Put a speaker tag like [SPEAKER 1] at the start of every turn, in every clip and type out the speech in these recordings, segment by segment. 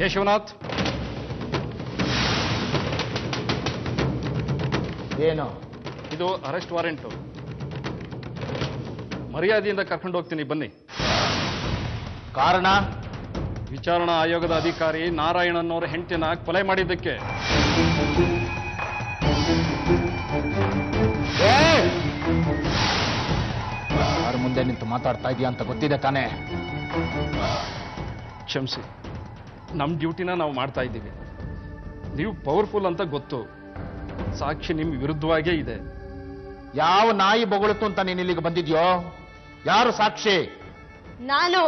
[SPEAKER 1] ಕೇಶವನಾಥ್
[SPEAKER 2] ಏನು
[SPEAKER 1] ಇದು arrest warrant ಮರ್ಯಾದೆಯಿಂದ ಕರ್ಕೊಂಡು ಹೋಗ್ತೀನಿ ಬನ್ನಿ
[SPEAKER 2] ಕಾರಣ
[SPEAKER 1] ವಿಚಾರಣಾ ಆಯೋಗದ ಅಧಿಕಾರಿ ನಾರಾಯಣನ್ ಅವರ ಹೆಂಡತಿನ ಕೊಲೆ ಮಾಡಿದ್ದಕ್ಕೆ
[SPEAKER 2] ಯಾರ ಮುಂದೆ ನಿಂತು ಮಾತಾಡ್ತಾ ಇದೀಯ ಅಂತ ಗೊತ್ತಿದೆ ತಾನೇ
[SPEAKER 1] ಕ್ಷಮಿಸಿ ನಮ್ಮ ಡ್ಯೂಟಿನ ನಾವು ಮಾಡ್ತಾ ಇದ್ದೀವಿ ನೀವು ಪವರ್ಫುಲ್ ಅಂತ ಗೊತ್ತು ಸಾಕ್ಷಿ ನಿಮ್ಮ ವಿರುದ್ಧವಾಗೇ ಇದೆ
[SPEAKER 2] ಯಾವ ನಾಯಿ ಬೊಗಳಿತು ಅಂತ ನೀನು ಇಲ್ಲಿಗೆ ಬಂದಿದ್ಯೋ ಯಾರು ಸಾಕ್ಷಿ
[SPEAKER 3] ನಾನು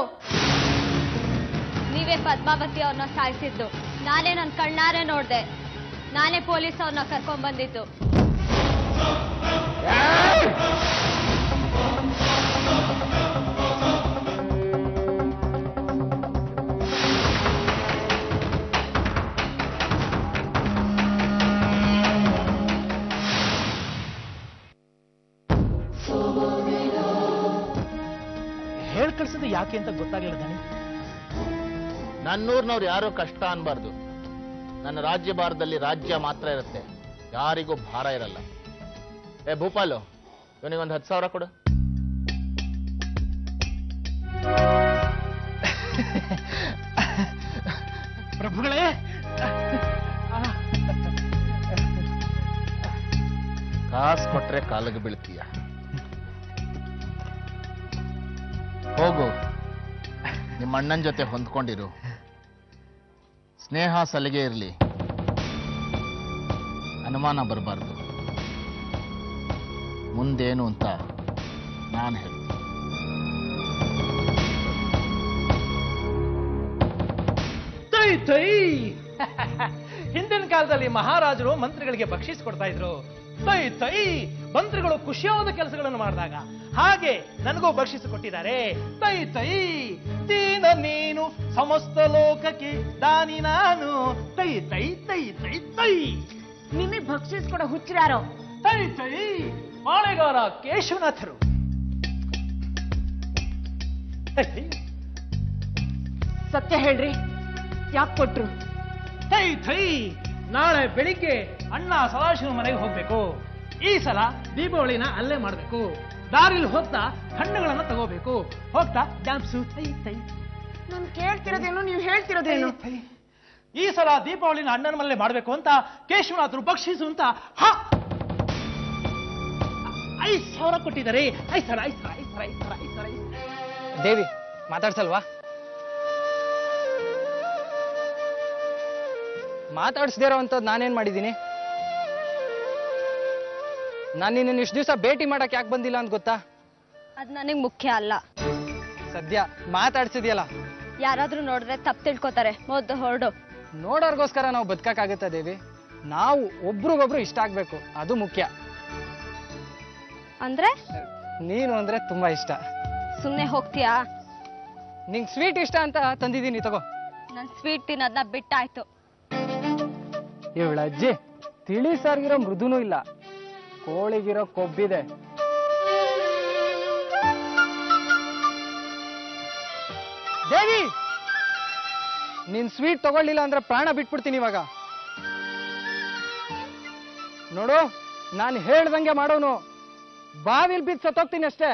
[SPEAKER 3] ನೀವೇ ಪದ್ಮಾವತಿ ಅವ್ರನ್ನ ಸಾಯಿಸಿದ್ದು ನಾನೇ ನನ್ನ ಕಣ್ಣಾರೆ ನೋಡ್ದೆ ನಾನೇ ಪೊಲೀಸ್ ಅವ್ರನ್ನ ಕರ್ಕೊಂಡ್ ಬಂದಿದ್ದು
[SPEAKER 4] ಹೇಳ್ ಕಳ್ಸಿದ್ದು ಯಾಕೆ ಅಂತ ಗೊತ್ತಾಗಲಿಲ್ಲ ದಣಿ
[SPEAKER 2] ನನ್ನೂರ್ನವ್ರು ಯಾರು ಕಷ್ಟ ಅನ್ಬಾರ್ದು ನನ್ನ ರಾಜ್ಯ ಭಾರದಲ್ಲಿ ರಾಜ್ಯ ಮಾತ್ರ ಇರುತ್ತೆ ಯಾರಿಗೂ ಭಾರ ಇರಲ್ಲ ಏ ಭೂಪಾಲು ಇವನಿಗೊಂದು ಹತ್ತು ಸಾವಿರ ಕೊಡು
[SPEAKER 4] ಪ್ರಭುಗಳೇ
[SPEAKER 2] ಕಾಸು ಕೊಟ್ರೆ ಕಾಲಿಗೆ ಬೀಳ್ತೀಯ ಹೋಗು ನಿಮ್ಮ ಅಣ್ಣನ ಜೊತೆ ಹೊಂದ್ಕೊಂಡಿರು ಸ್ನೇಹ ಸಲಿಗೆ ಇರಲಿ ಅನುಮಾನ ಬರಬಾರ್ದು ಮುಂದೇನು ಅಂತ ನಾನು ಹೇಳ್ತೀನಿ
[SPEAKER 4] ತೈ ತೈ ಹಿಂದಿನ ಕಾಲದಲ್ಲಿ ಮಹಾರಾಜರು ಮಂತ್ರಿಗಳಿಗೆ ಬಕ್ಷಿಸ್ ಕೊಡ್ತಾ ಇದ್ರು ತೈ ತೈ ಮಂತ್ರಿಗಳು ಖುಷಿಯಾದ ಕೆಲಸಗಳನ್ನು ಮಾಡಿದಾಗ ಹಾಗೆ ನನಗೂ ಬಕ್ಷಿಸ್ ಕೊಟ್ಟಿದ್ದಾರೆ ತೈ ತೈ ದೀನ ನೀನು ಸಮಸ್ತ ಲೋಕಕ್ಕೆ ದಾನಿ ನಾನು ತೈ ತೈ ತೈ ತೈ ತೈ
[SPEAKER 5] ನಿಮಗೆ ಬಕ್ಷಿಸ್ ಕೊಡೋ ಹುಚ್ಚರಾರೋ
[SPEAKER 4] ತೈ ತೈ ಪಾಳೆಗಾರ ಕೇಶವನಾಥರು ತೈ, ತೈ.
[SPEAKER 5] ಸತ್ಯ ಹೇಳ್ರಿ ಯಾಕೆ ಕೊಟ್ರು
[SPEAKER 4] ಥೈ ಥೈ ನಾಳೆ ಬೆಳಿಗ್ಗೆ ಅಣ್ಣ ಸದಾಶಿವ ಮನೆಗೆ ಹೋಗ್ಬೇಕು ಈ ಸಲ ದೀಪಾವಳಿನ ಅಲ್ಲೇ ಮಾಡ್ಬೇಕು ದಾರಿಲಿ ಹೋಗ್ತಾ ಹಣ್ಣುಗಳನ್ನ ತಗೋಬೇಕು ಹೋಗ್ತಾ ಡ್ಯಾಮ್ಸು ಥೈ ಥೈ
[SPEAKER 5] ನಾನು ಕೇಳ್ತಿರೋದೇನು ನೀವು ಹೇಳ್ತಿರೋದೇನು
[SPEAKER 4] ಥೈ. ಈ ಸಲ ದೀಪಾವಳಿನ ಅಣ್ಣನ ಮನೇಲೆ ಮಾಡ್ಬೇಕು ಅಂತ ಕೇಶವನಾಥರು ಬಕ್ಷಿಸು ಅಂತ ಹ ಐದು ಸಾವಿರ ಕೊಟ್ಟಿದ್ದಾರೆ ಐದು ಸಾವಿರ ಐದು ಸಾವಿರ ಐದು ಸಾವಿರ ಐದು ಸಾವಿರ ಐದು ಸಾವಿರ ಐದು ಸಾವಿರ
[SPEAKER 6] ದೇವಿ ಮಾತಾಡ್ಸಲ್ವಾ ಮಾತಾಡಿಸ್ದೇ ಇರೋವಂಥದ್ದು ನಾನೇನ್ ಮಾಡಿದ್ದೀನಿ ನಾನು ನಿನ್ನ ಇಷ್ಟು ದಿವಸ ಭೇಟಿ ಮಾಡಕ್ ಯಾಕೆ ಬಂದಿಲ್ಲ ಅಂತ ಗೊತ್ತಾ
[SPEAKER 3] ಅದ್ ನನಗ್ ಮುಖ್ಯ ಅಲ್ಲ
[SPEAKER 6] ಸದ್ಯ ಮಾತಾಡ್ಸಿದ್ಯಲ್ಲ
[SPEAKER 3] ಯಾರಾದ್ರೂ ನೋಡಿದ್ರೆ ತಪ್ಪು ತಿಳ್ಕೊತಾರೆ ಮೊದ್ಲು ಹೊರಡು
[SPEAKER 6] ನೋಡೋರ್ಗೋಸ್ಕರ ನಾವು ಬದುಕಕ್ಕಾಗುತ್ತಾ ದೇವಿ ನಾವು ಒಬ್ರಿಗೊಬ್ರು ಇಷ್ಟ ಆಗ್ಬೇಕು ಅದು ಮುಖ್ಯ
[SPEAKER 3] ಅಂದ್ರೆ
[SPEAKER 6] ನೀನು ಅಂದ್ರೆ ತುಂಬಾ ಇಷ್ಟ
[SPEAKER 3] ಸುಮ್ನೆ ಹೋಗ್ತೀಯಾ
[SPEAKER 6] ನಿಂಗೆ ಸ್ವೀಟ್ ಇಷ್ಟ ಅಂತ ತಂದಿದ್ದೀನಿ ತಗೋ
[SPEAKER 3] ನನ್ ಸ್ವೀಟ್ ತಿನ್ನೋದನ್ನ ಬಿಟ್ಟಾಯ್ತು
[SPEAKER 6] ಇವಳ ಅಜ್ಜಿ ತಿಳಿ ಸಾರ್ಗಿರೋ ಮೃದುನೂ ಇಲ್ಲ ಕೋಳಿಗಿರೋ ಕೊಬ್ಬಿದೆ ದೇವಿ ನೀನ್ ಸ್ವೀಟ್ ತಗೊಳ್ಳಿಲ್ಲ ಅಂದ್ರೆ ಪ್ರಾಣ ಬಿಟ್ಬಿಡ್ತೀನಿ ಇವಾಗ ನೋಡು ನಾನು ಹೇಳ್ದಂಗೆ ಮಾಡೋನು ಬಾವಿಲ್ ಬಿದ್ದು ಸತ್ತೋಗ್ತೀನಿ ಅಷ್ಟೇ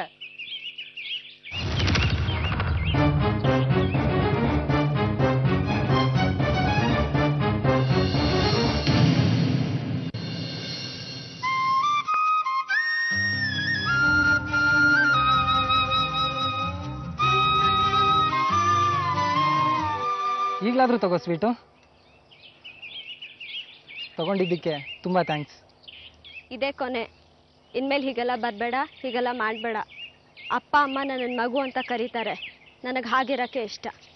[SPEAKER 6] ಈಗಲಾದ್ರೂ ತಗೋ ಸ್ವೀಟು ತಗೊಂಡಿದ್ದಕ್ಕೆ ತುಂಬಾ ಥ್ಯಾಂಕ್ಸ್
[SPEAKER 3] ಇದೇ ಕೊನೆ ಇನ್ಮೇಲೆ ಹೀಗೆಲ್ಲ ಬರಬೇಡ ಹೀಗೆಲ್ಲ ಮಾಡಬೇಡ ಅಪ್ಪ ಅಮ್ಮ ನನ್ನ ಮಗು ಅಂತ ಕರೀತಾರೆ ನನಗೆ ಹಾಗಿರಕ್ಕೆ ಇಷ್ಟ